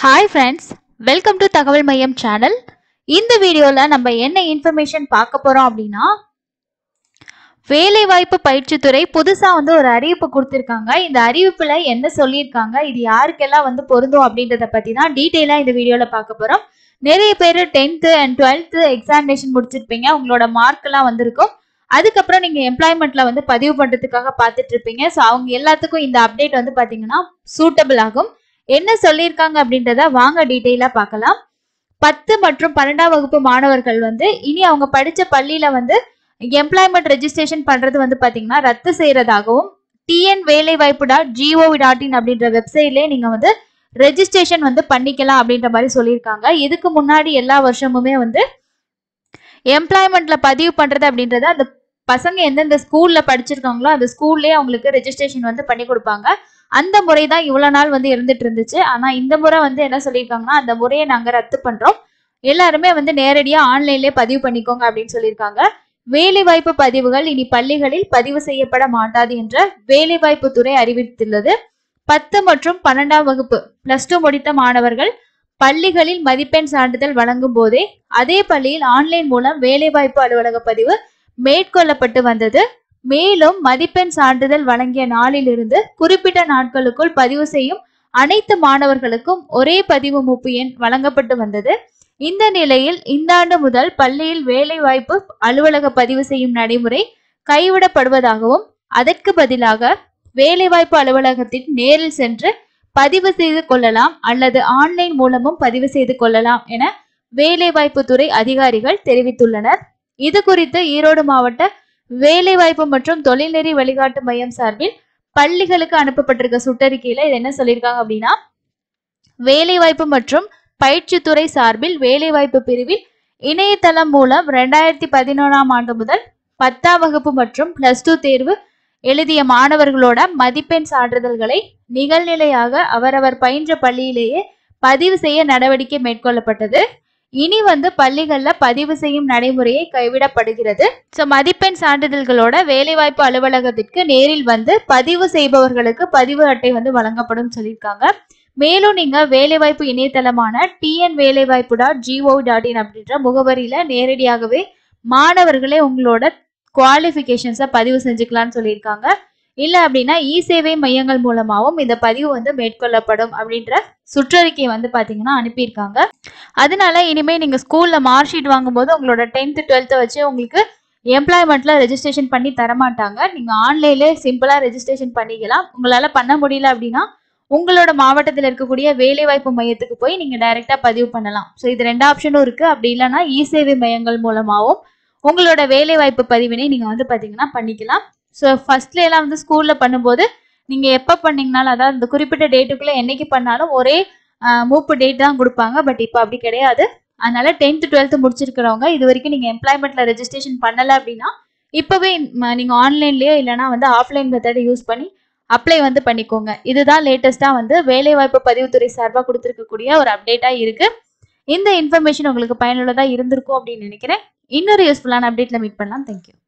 hi friends welcome to தகவல் மையம் channel இந்த வீடியோவில் நம்ம என்ன இன்ஃபர்மேஷன் பார்க்க போகிறோம் அப்படின்னா வேலைவாய்ப்பு பயிற்சித்துறை புதுசாக வந்து ஒரு அறிவிப்பு கொடுத்துருக்காங்க இந்த அறிவிப்பில் என்ன சொல்லியிருக்காங்க இது யாருக்கெல்லாம் வந்து பொருந்தும் அப்படின்றத பற்றி தான் டீட்டெயிலாக இந்த வீடியோவில் பார்க்க போகிறோம் நிறைய பேர் டென்த்து அண்ட் டுவெல்த்து எக்ஸாமினேஷன் முடிச்சிருப்பீங்க உங்களோட மார்க்கெல்லாம் வந்திருக்கும் அதுக்கப்புறம் நீங்கள் எம்ப்ளாய்மெண்ட்டில் வந்து பதிவு பண்ணுறதுக்காக பார்த்துட்டு இருப்பீங்க ஸோ அவங்க எல்லாத்துக்கும் இந்த அப்டேட் வந்து பார்த்தீங்கன்னா சூட்டபிள் ஆகும் என்ன சொல்லியிருக்காங்க அப்படின்றத வாங்க டீட்டெயிலாக பார்க்கலாம் பத்து மற்றும் பன்னெண்டாம் வகுப்பு மாணவர்கள் வந்து இனி அவங்க படித்த பள்ளியில் வந்து எம்ப்ளாய்மெண்ட் ரெஜிஸ்ட்ரேஷன் பண்ணுறது வந்து பார்த்தீங்கன்னா ரத்து செய்கிறதாகவும் டிஎன் வேலைவாய்ப்பு டாட் ஜிஓவி டாட் இன் அப்படின்ற வெப்சைட்லேயே நீங்கள் வந்து ரெஜிஸ்ட்ரேஷன் வந்து பண்ணிக்கலாம் அப்படின்ற மாதிரி சொல்லியிருக்காங்க இதுக்கு முன்னாடி எல்லா வருஷமுமே வந்து எம்ப்ளாய்மெண்ட்ல பதிவு பண்றது அப்படின்றது அந்த பசங்க எந்தெந்த ஸ்கூல்ல படிச்சிருக்காங்களோ அந்த ஸ்கூல்லேயே அவங்களுக்கு ரெஜிஸ்ட்ரேஷன் வந்து பண்ணி கொடுப்பாங்க அந்த முறை தான் இவ்வளோ நாள் வந்து இருந்துட்டு இருந்துச்சு ஆனால் இந்த முறை வந்து என்ன சொல்லியிருக்காங்கன்னா அந்த முறையை நாங்கள் ரத்து பண்ணுறோம் எல்லாருமே வந்து நேரடியாக ஆன்லைன்லேயே பதிவு பண்ணிக்கோங்க அப்படின்னு சொல்லியிருக்காங்க வேலைவாய்ப்பு பதிவுகள் இனி பள்ளிகளில் பதிவு செய்யப்பட மாட்டாது என்ற வேலைவாய்ப்பு துறை அறிவித்துள்ளது பத்து மற்றும் பன்னெண்டாம் வகுப்பு பிளஸ் டூ முடித்த மாணவர்கள் பள்ளிகளில் மதிப்பெண் சான்றிதழ் வழங்கும் போதே அதே பள்ளியில் ஆன்லைன் மூலம் வேலைவாய்ப்பு அலுவலக பதிவு மேற்கொள்ளப்பட்டு வந்தது மேலும் மதிப்பெண் சான்றிதழ் வழங்கிய நாளிலிருந்து குறிப்பிட்ட நாட்களுக்குள் பதிவு செய்யும் அனைத்து மாணவர்களுக்கும் ஒரே பதிவு மூப்பு எண் வழங்கப்பட்டு வந்தது இந்த நிலையில் இந்த ஆண்டு முதல் பள்ளியில் வேலைவாய்ப்பு அலுவலக பதிவு செய்யும் நடைமுறை கைவிடப்படுவதாகவும் அதற்கு பதிலாக வேலைவாய்ப்பு அலுவலகத்தில் நேரில் சென்று பதிவு செய்து கொள்ளலாம் அல்லது ஆன்லைன் மூலமும் பதிவு செய்து கொள்ளலாம் என வேலைவாய்ப்பு துறை அதிகாரிகள் தெரிவித்துள்ளனர் இது குறித்து ஈரோடு மாவட்ட வேலைவாய்ப்பு மற்றும் தொழில்நெறி வழிகாட்டு மையம் சார்பில் பள்ளிகளுக்கு அனுப்பப்பட்டிருக்க சுற்றறிக்கையில இது என்ன சொல்லியிருக்காங்க அப்படின்னா வேலைவாய்ப்பு மற்றும் பயிற்சித்துறை சார்பில் வேலைவாய்ப்பு பிரிவில் இணையதளம் மூலம் ரெண்டாயிரத்தி பதினோராம் ஆண்டு முதல் பத்தாம் வகுப்பு மற்றும் பிளஸ் டூ தேர்வு எழுதிய மாணவர்களோட மதிப்பெண் சான்றிதழ்களை நிகழ்நிலையாக அவரவர் பயின்ற பள்ளியிலேயே பதிவு செய்ய நடவடிக்கை மேற்கொள்ளப்பட்டது இனி வந்து பள்ளிகள்ல பதிவு செய்யும் நடைமுறையை கைவிடப்படுகிறது ஸோ மதிப்பெண் சான்றிதழ்களோட வேலைவாய்ப்பு அலுவலகத்திற்கு நேரில் வந்து பதிவு செய்பவர்களுக்கு பதிவு அட்டை வந்து வழங்கப்படும் சொல்லியிருக்காங்க மேலும் நீங்க வேலைவாய்ப்பு இணையதளமான டிஎன் வேலைவாய்ப்பு டாட் ஜிஓ டாட் இன் அப்படின்ற முகவரியில நேரடியாகவே மாணவர்களே உங்களோட குவாலிஃபிகேஷன்ஸை பதிவு செஞ்சுக்கலாம்னு சொல்லியிருக்காங்க இல்லை அப்படின்னா இ சேவை மையங்கள் மூலமாகவும் இந்த பதிவு வந்து மேற்கொள்ளப்படும் அப்படின்ற சுற்றறிக்கை வந்து பார்த்தீங்கன்னா அனுப்பியிருக்காங்க அதனால இனிமேல் நீங்கள் ஸ்கூலில் மார்க் ஷீட் வாங்கும்போது உங்களோட டென்த்து டுவெல்த்தை வச்சு உங்களுக்கு எம்ப்ளாய்மெண்ட்டில் ரெஜிஸ்ட்ரேஷன் பண்ணி தரமாட்டாங்க நீங்கள் ஆன்லைன்லேயே சிம்பிளாக ரெஜிஸ்ட்ரேஷன் பண்ணிக்கலாம் உங்களால் பண்ண முடியல அப்படின்னா உங்களோட மாவட்டத்தில் இருக்கக்கூடிய வேலைவாய்ப்பு மையத்துக்கு போய் நீங்கள் டைரெக்டாக பதிவு பண்ணலாம் ஸோ இது ரெண்டு ஆப்ஷனும் இருக்குது அப்படி இல்லைன்னா இ சேவை மையங்கள் மூலமாகவும் உங்களோட வேலைவாய்ப்பு பதிவினை நீங்கள் வந்து பார்த்தீங்கன்னா பண்ணிக்கலாம் ஸோ ஃபர்ஸ்ட்ல எல்லாம் வந்து ஸ்கூலில் பண்ணும்போது நீங்கள் எப்போ பண்ணீங்கனாலும் அதாவது இந்த குறிப்பிட்ட டேட்டுக்குள்ளே என்னைக்கு பண்ணாலும் ஒரே ஆஹ், மூப்பு டேட் தான் கொடுப்பாங்க பட் இப்போ அப்படி கிடையாது அதனால டென்த்து டுவெல்த்து முடிச்சிருக்கிறவங்க இது வரைக்கும் நீங்கள் எம்ப்ளாய்மெண்ட்டில் ரெஜிஸ்ட்ரேஷன் பண்ணலை அப்படின்னா இப்போவே நீங்கள் ஆன்லைன்லேயோ இல்லைனா வந்து ஆஃப்லைன் மெத்தடை யூஸ் பண்ணி அப்ளை வந்து பண்ணிக்கோங்க இதுதான் லேட்டஸ்ட்டாக வந்து வேலைவாய்ப்பு பதிவுத்துறை சார்பாக கொடுத்துருக்கக்கூடிய ஒரு அப்டேட்டாக இருக்குது இந்த இன்ஃபர்மேஷன் உங்களுக்கு பயனுள்ளதாக இருந்திருக்கும் அப்படின்னு நினைக்கிறேன் இன்னொரு யூஸ்ஃபுல்லான அப்டேட்டில் மீட் பண்ணலாம் தேங்க்யூ